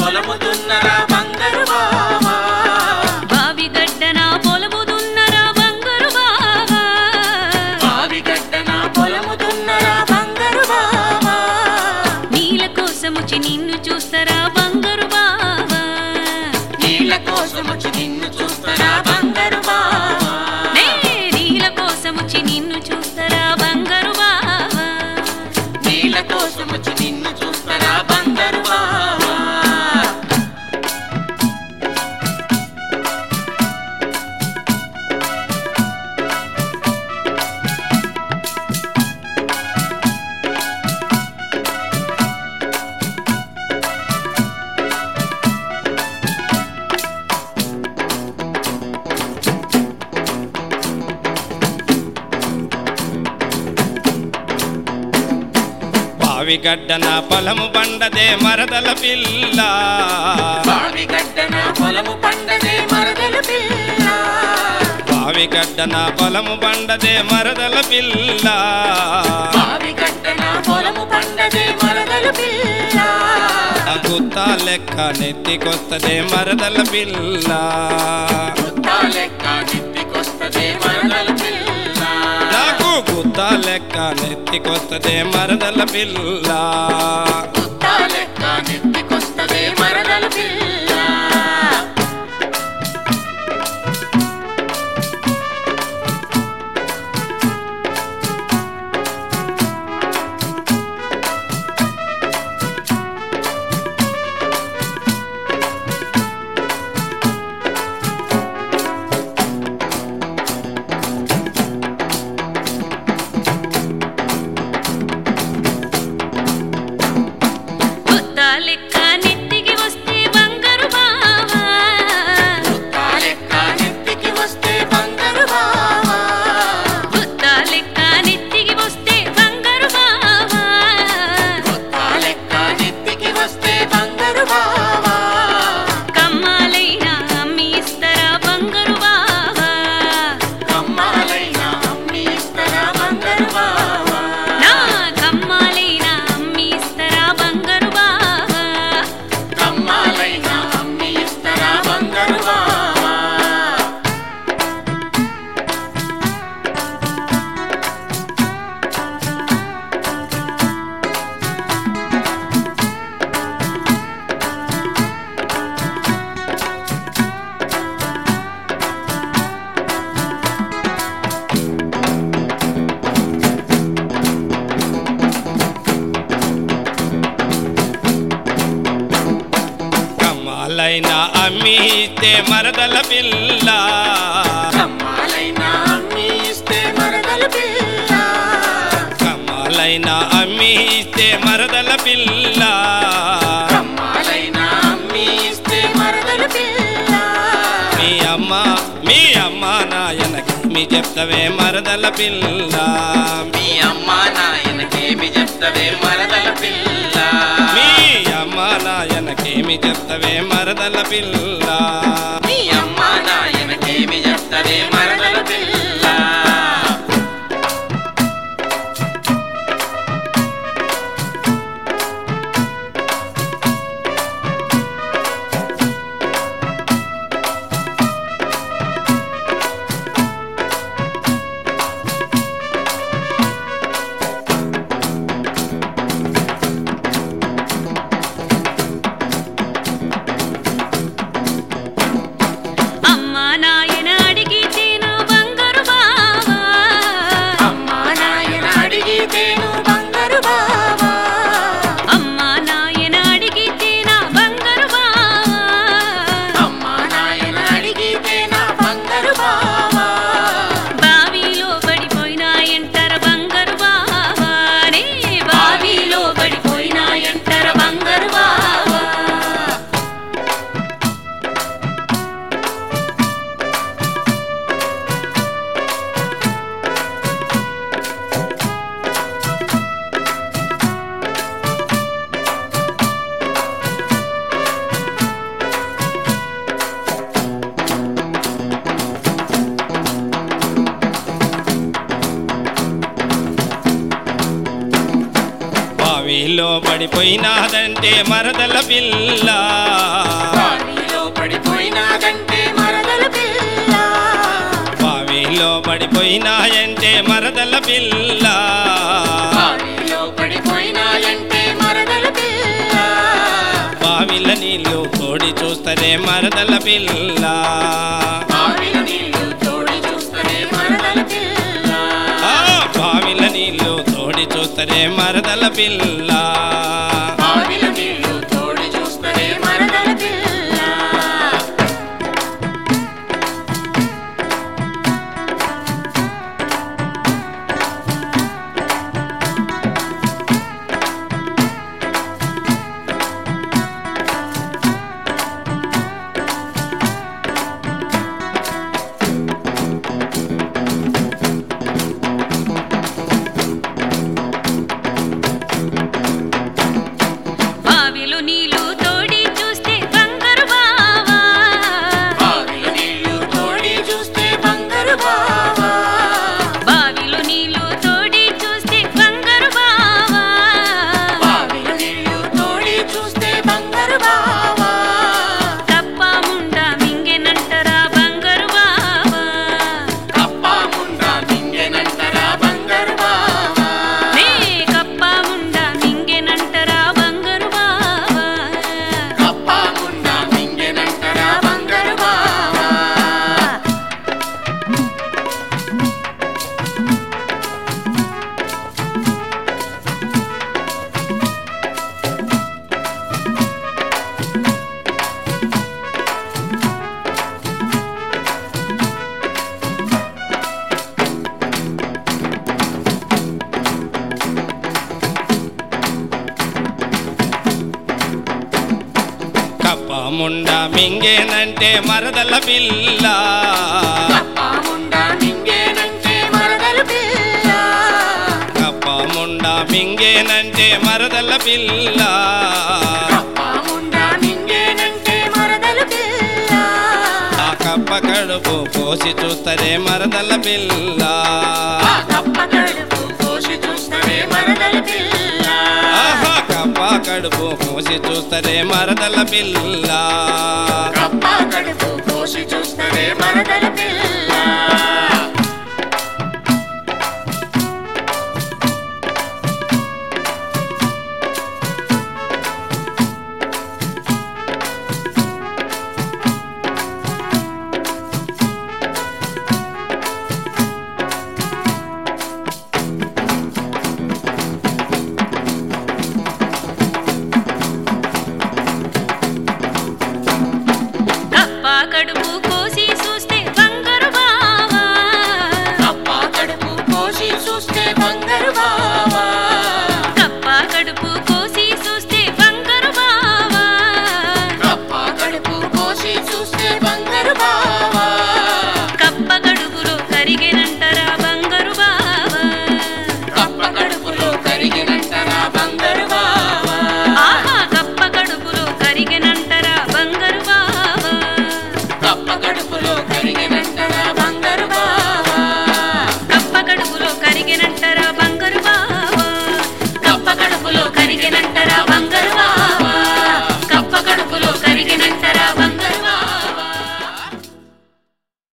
పొలము దున్నరా బంగారు బావా బావి గడ్డన పొలము దున్నరా బంగారు బావా బావి గడ్డన పొలము దున్నరా బంగారు బావా నీల కోసముచి నిన్ను చూస్తారా బంగారు బావా నీళ్ళ కోసం వచ్చి నిన్ను చూస్తారా బంగారు బావా నే నీల కోసముచి నిన్ను చూస్తారా బంగారు బావా నీళ్ళ కోసం వచ్చి నిన్ను చూస్తారా బంగారు బావా బావి గడ్డన పొలము బండదే మరదల పిల్ల బావి గడ్డన పొలము పండదే మరదల పిల్ల బావి గడ్డన పొలము బండదే మరదల పిల్ల బావి గడ్డన పొలము పండదే మరదల పిల్ల ఆ గుత్త లెక్క నెత్తికొస్తదే మరదల పిల్ల గుత్తా లెక్క నెత్తికొస్తదే మరదల పిల్ల నాకు గుత్త లెక్క నెత్తికొస్తదే మరదల పిల్ల గుత్తా లెక్క నెత్తికొస్తదే మరదల పిల్ల కొత్త లెక్క నెత్తికి వస్తే బంగారు బావా గుత్తా లెక్క నెత్తికి వస్తే బంగారు బావా కొత్త లెక్క నెత్తికి వస్తే బంగారు బావా గుత్తా లెక్క నెత్తికి వస్తే బంగారు బావా కమ్మాలైనా అమ్మి ఇస్తారా బంగారు బావా కమ్మాలైన అమ్మి ఇస్తారా బంగారు బావా నా కమ్మాలైనా అమ్మి ఇస్తారా బంగారు బావా కమ్మాలైన అమ్మి ఇస్తారా బంగారు బావా కమ్మాలైన అమ్మి ఇస్తే మరదల పిల్ల కమ్మాలైన అమ్మి ఇస్తే మరదల పిల్ల కమ్మాలైన అమ్మి ఇస్తే మరదల పిల్ల కమ్మాలైన అమ్మి ఇస్తే మరదల పిల్ల మీ అమ్మ మీ అమ్మ నాయనకి మీ చెప్తవే మరదల పిల్ల మీ అమ్మ నాయనకేమి చెప్తవే మరదల పిల్ల మీ అమ్మ నాయనకేమి చెప్తవే మరదల పిల్ల మీ అమ్మ నాయనకేమి చెప్తవే మరదల పిల్ల అమ్మా నాయన అడిగితేను బంగారు బావా అమ్మ నాయన అడిగితేను బంగారు బావా అమ్మా నాయన అడిగితేనా బంగారు బావా అమ్మ నాయన అడిగితేనా బంగారు బావా బావిలో పడిపోయినా ఎంటర బంగారు బావా రే బావిలో పడిపోయినా ఎంటర బంగారు బావా బావిలో పడిపోయినాదంటే మరదల పిల్ల పడిపోయినాయంటే మరదల పిల్ల బావిలో పడిపోయినాయంటే మరదల పిల్ల బావిల నీళ్ళు తోడి చూస్తరే మరదల పిల్ల బావిలో నీళ్లు తోడి చూస్తేనే మరదల పిల్ల ఆ బావిల నీళ్ళు తోడి చూస్తరే మరదల పిల్ల బావిలో నీళ్లు తోడి చూస్తేనే మరదల పిల్ల బావిలో నీళ్లు తోడి చూస్తే బంగారు బావా బావిలో నీళ్లు తోడి చూస్తే బంగారు బావా బావిలో నీళ్లు తోడి చూస్తే బంగారు బావా బావిలో నీళ్లు తోడి చూస్తే బంగారు బావా తప్ప ముండా మింగెనంటరా బంగారు బావా కప్ప ముండా మింగెనంటరా బంగారు బావా నే కప్ప ముండా మింగెనంటరా బంగారు బావా కప్ప ముండా మింగెనంటరా బంగారు బావా కప్ప ముండ మింగేనంటే మరదల పిల్ల కప్ప ముండా మింగేనంటే మరదల పిల్ల కప్ప ముండ మింగేనంటే మరదల పిల్ల కప్ప ముండా మింగేనంటే మరదల పిల్ల ఆ కప్ప కడుపు కోసి చూస్తరే మరదల పిల్ల ఆ కప్ప కడుపు కోసి చూస్తేనే మరదల పిల్ల ఆహా కప్ప కడుపు కోసి చూస్తరే మరదల పిల్ల కప్ప కడుపు కోసి చూస్తేనే మరదల పిల్ల